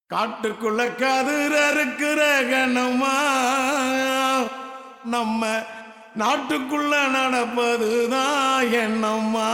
காட்டுக்குள்ள கதிர் அறுக்கிற கணமா நம்ம நாட்டுக்குள்ள நடப்பதுதான் என்னம்மா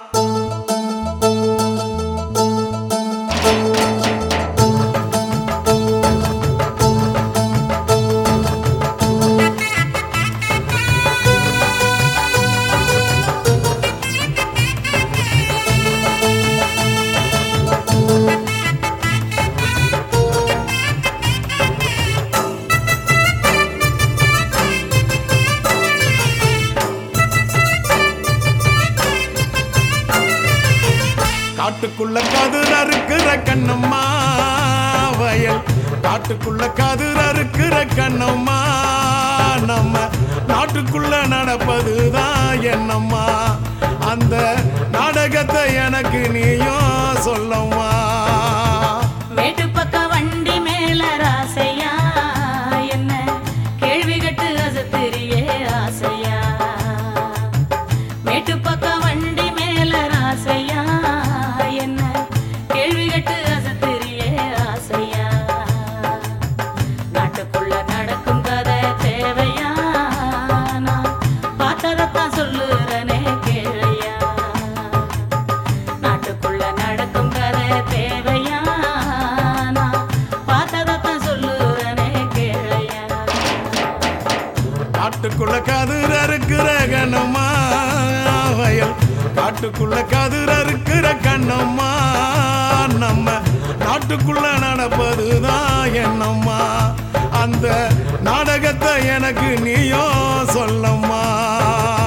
காட்டுக்குள்ள கதிர் அறுக்கிற கண்ணம்மா வயல் காட்டுக்குள்ள கதிர் அறுக்கிற கண்ணம்மா நம்ம நாட்டுக்குள்ள நடப்பதுதான் என்னம்மா அந்த நாடகத்தை எனக்கு நீயும் சொல்லம்மா மேட்டு பக்க வண்டி மேல ராசையா என்ன கேள்வி கட்டு அசத்திரியே ஆசையா மேட்டு பக்க வண்டி மேல ராசையா என்ன கேள்வி கட்டு அசத்திரியே ஆசையா நாட்டுக்குள்ள நடக்கும் கதை தேவையா நான் பார்த்ததைத்தான் சொல்லுறனே கேளையா நாட்டுக்குள்ள நடக்கும் கதை தேவையா நான் பார்த்ததைத்தான் சொல்லுறனே கேளையா காட்டுக்குள்ள கதிர் அறுக்கிற கண்ணம்மா வயல் காட்டுக்குள்ள கதிர் அறுக்கிற கண்ணம்மா நம்ம நாட்டுக்குள்ள நடப்பதுதான் என்னம்மா அந்த நாடகத்தை எனக்கு நீயும் சொல்லம்மா